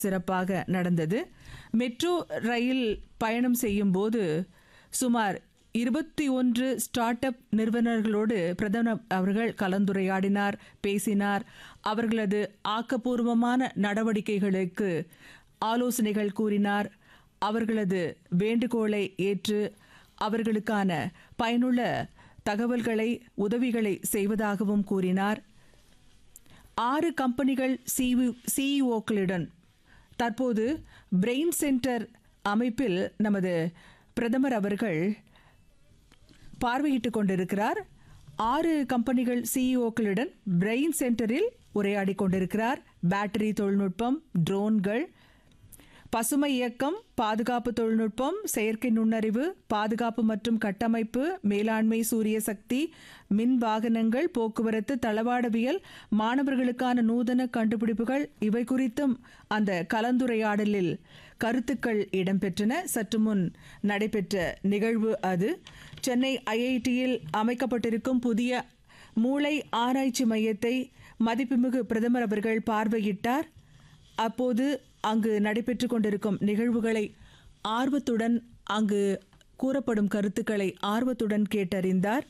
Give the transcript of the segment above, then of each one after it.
சிறப்பாக நடந்தது metro rail பயணம் செய்யும் போது சுமார் இருபத்தி ஒன்று ஸ்டார்ட் அப் நிறுவனர்களோடு பிரதமர் அவர்கள் கலந்துரையாடினார் பேசினார் அவர்களது ஆக்கப்பூர்வமான நடவடிக்கைகளுக்கு ஆலோசனைகள் கூறினார் அவர்களது வேண்டுகோளை ஏற்று அவர்களுக்கான பயனுள்ள தகவல்களை உதவிகளை செய்வதாகவும் கூறினார் ஆறு கம்பெனிகள் சிஇஓக்களுடன் தற்போது பிரெயின் சென்டர் அமைப்பில் நமது பிரதமர் அவர்கள் பார்வையிட்டுக் கொண்டிருக்கிறார் ஆறு கம்பெனிகள் சிஇஓக்களுடன் பிரெயின் சென்டரில் உரையாடி கொண்டிருக்கிறார் பேட்டரி தொழில்நுட்பம் ட்ரோன்கள் பசுமை இயக்கம் பாதுகாப்பு தொழில்நுட்பம் செயற்கை நுண்ணறிவு பாதுகாப்பு மற்றும் கட்டமைப்பு மேலாண்மை சூரிய சக்தி மின் வாகனங்கள் போக்குவரத்து தளவாடவியல் மாணவர்களுக்கான நூதன கண்டுபிடிப்புகள் இவை குறித்தும் அந்த கலந்துரையாடலில் கருத்துக்கள் இடம்பெற்றன சற்று முன் நடைபெற்ற நிகழ்வு அது சென்னை ஐஐடியில் அமைக்கப்பட்டிருக்கும் புதிய மூளை ஆராய்ச்சி மையத்தை மதிப்புமிகு பிரதமர் அவர்கள் பார்வையிட்டார் அப்போது அங்கு நடைபெற்று கொண்டிருக்கும் நிகழ்வுகளை ஆர்வத்துடன் அங்கு கூறப்படும் கருத்துக்களை ஆர்வத்துடன் கேட்டறிந்தார்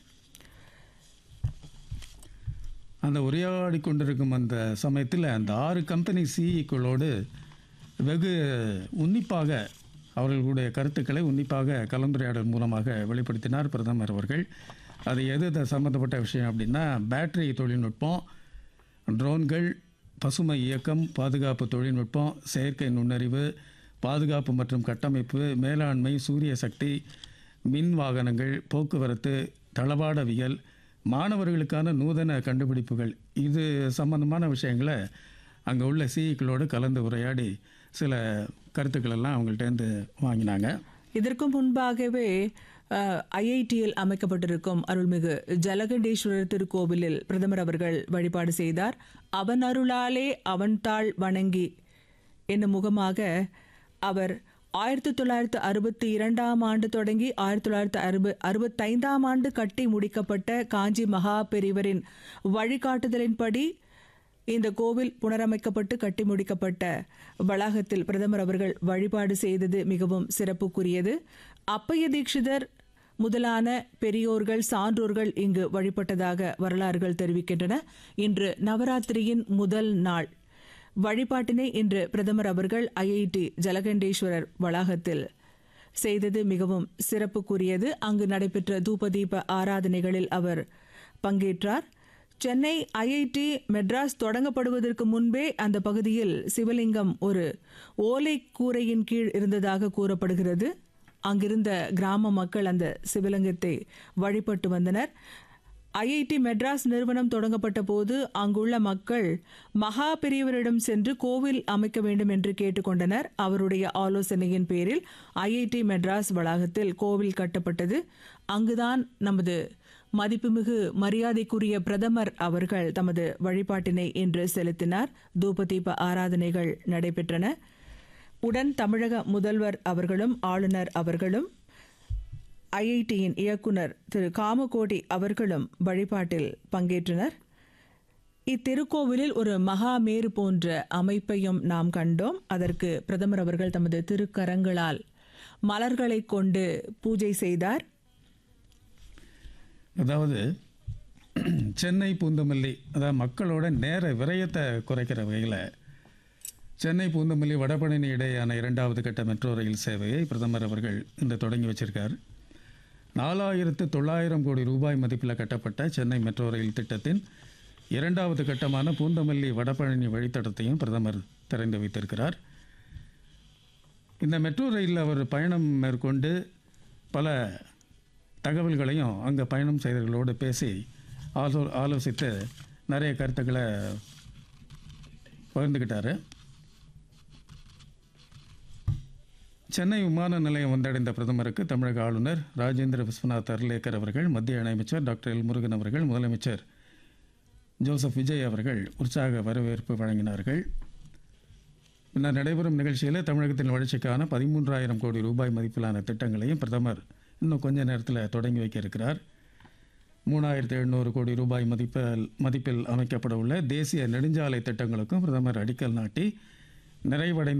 அந்த உரையாடி கொண்டிருக்கும் அந்த சமயத்தில் அந்த ஆறு கம்பெனி சிஇக்களோடு வெகு உன்னிப்பாக அவர்களுடைய கருத்துக்களை உன்னிப்பாக கலந்துரையாடல் மூலமாக வெளிப்படுத்தினார் பிரதமர் அவர்கள் அது எது த- சம்பந்தப்பட்ட விஷயம் அப்படின்னா பேட்டரி தொழில்நுட்பம் ட்ரோன்கள் பசுமை இயக்கம் பாதுகாப்பு தொழில்நுட்பம் செயற்கை நுண்ணறிவு பாதுகாப்பு மற்றும் கட்டமைப்பு மேலாண்மை சூரிய சக்தி மின் வாகனங்கள் போக்குவரத்து தளவாடவியல் மாணவர்களுக்கான நூதன கண்டுபிடிப்புகள் இது சம்பந்தமான விஷயங்களை அங்கே உள்ள சிஇக்களோடு கலந்து உரையாடி சில கருத்துக்கள் எல்லாம் அவங்கள்ட்டேருந்து வாங்கினாங்க இதற்கு முன்பாகவே ஐஐடியில் அமைக்கப்பட்டிருக்கும் அருள்மிகு ஜலகண்டேஸ்வரர் திருக்கோவிலில் பிரதமர் அவர்கள் வழிபாடு செய்தார் அவன் அருளாலே அவன் தாள் வணங்கி என்னும் முகமாக அவர் ஆயிரத்தி தொள்ளாயிரத்து அறுபத்தி இரண்டாம் ஆண்டு தொடங்கி ஆயிரத்தி தொள்ளாயிரத்து அறுப அறுபத்தைந்தாம் ஆண்டு கட்டி முடிக்கப்பட்ட காஞ்சி மகா பெரிவரின் வழிகாட்டுதலின்படி இந்த கோவில் புனரமைக்கப்பட்டு கட்டி முடிக்கப்பட்ட வளாகத்தில் பிரதமர் அவர்கள் வழிபாடு செய்தது மிகவும் சிறப்புக்குரியது அப்பைய தீட்சிதர் முதலான பெரியோர்கள் சான்றோர்கள் இங்கு வழிபட்டதாக வரலாறுகள் தெரிவிக்கின்றன இன்று நவராத்திரியின் முதல் நாள் வழிபாட்டினை இன்று பிரதமர் அவர்கள் ஐஐடி ஜலகண்டேஸ்வரர் வளாகத்தில் செய்தது மிகவும் சிறப்புக்குரியது அங்கு நடைபெற்ற தூபதீப ஆராதனைகளில் அவர் பங்கேற்றார் சென்னை ஐஐடி மெட்ராஸ் தொடங்கப்படுவதற்கு முன்பே அந்த பகுதியில் சிவலிங்கம் ஒரு ஓலை கூரையின் கீழ் இருந்ததாக கூறப்படுகிறது அங்கிருந்த கிராம மக்கள் அந்த சிவலிங்கத்தை வழிபட்டு வந்தனர் ஐஐடி மெட்ராஸ் நிறுவனம் தொடங்கப்பட்ட போது அங்குள்ள மக்கள் மகா பெரியவரிடம் சென்று கோவில் அமைக்க வேண்டும் என்று கேட்டுக்கொண்டனர் அவருடைய ஆலோசனையின் பேரில் ஐஐடி மெட்ராஸ் வளாகத்தில் கோவில் கட்டப்பட்டது அங்குதான் நமது மதிப்புமிகு மரியாதைக்குரிய பிரதமர் அவர்கள் தமது வழிபாட்டினை இன்று செலுத்தினார் தூபதீப ஆராதனைகள் நடைபெற்றன உடன் தமிழக முதல்வர் அவர்களும் ஆளுநர் அவர்களும் ஐஐடியின் இயக்குனர் திரு காமகோடி அவர்களும் வழிபாட்டில் பங்கேற்றனர் இத்திருக்கோவிலில் ஒரு மகாமேரு போன்ற அமைப்பையும் நாம் கண்டோம் அதற்கு பிரதமர் அவர்கள் தமது திருக்கரங்களால் மலர்களை கொண்டு பூஜை செய்தார் அதாவது சென்னை பூந்தமல்லி அதாவது மக்களோட நேர விரயத்தை குறைக்கிற வகையில் சென்னை பூந்தமல்லி வடபழனி இடையேயான இரண்டாவது கட்ட மெட்ரோ ரயில் சேவையை பிரதமர் அவர்கள் இன்று தொடங்கி வச்சிருக்கார் நாலாயிரத்து தொள்ளாயிரம் கோடி ரூபாய் மதிப்பில் கட்டப்பட்ட சென்னை மெட்ரோ ரயில் திட்டத்தின் இரண்டாவது கட்டமான பூந்தமல்லி வடபழனி வழித்தடத்தையும் பிரதமர் திறந்து வைத்திருக்கிறார் இந்த மெட்ரோ ரயிலில் அவர் பயணம் மேற்கொண்டு பல தகவல்களையும் அங்கே பயணம் செய்தவர்களோடு பேசி ஆலோ ஆலோசித்து நிறைய கருத்துக்களை பகிர்ந்துக்கிட்டாரு சென்னை விமான நிலையம் வந்தடைந்த பிரதமருக்கு தமிழக ஆளுநர் ராஜேந்திர விஸ்வநாத் அர்லேக்கர் அவர்கள் மத்திய இணையமைச்சர் டாக்டர் எல் முருகன் அவர்கள் முதலமைச்சர் ஜோசப் விஜய் அவர்கள் உற்சாக வரவேற்பு வழங்கினார்கள் பின்னர் நடைபெறும் நிகழ்ச்சியில் தமிழகத்தின் வளர்ச்சிக்கான பதிமூன்றாயிரம் கோடி ரூபாய் மதிப்பிலான திட்டங்களையும் பிரதமர் இன்னும் கொஞ்ச நேரத்தில் தொடங்கி வைக்க இருக்கிறார் மூணாயிரத்து எழுநூறு கோடி ரூபாய் மதிப்பில் மதிப்பில் அமைக்கப்பட உள்ள தேசிய நெடுஞ்சாலை திட்டங்களுக்கும் பிரதமர் அடிக்கல் நாட்டி நிறைவடைந்த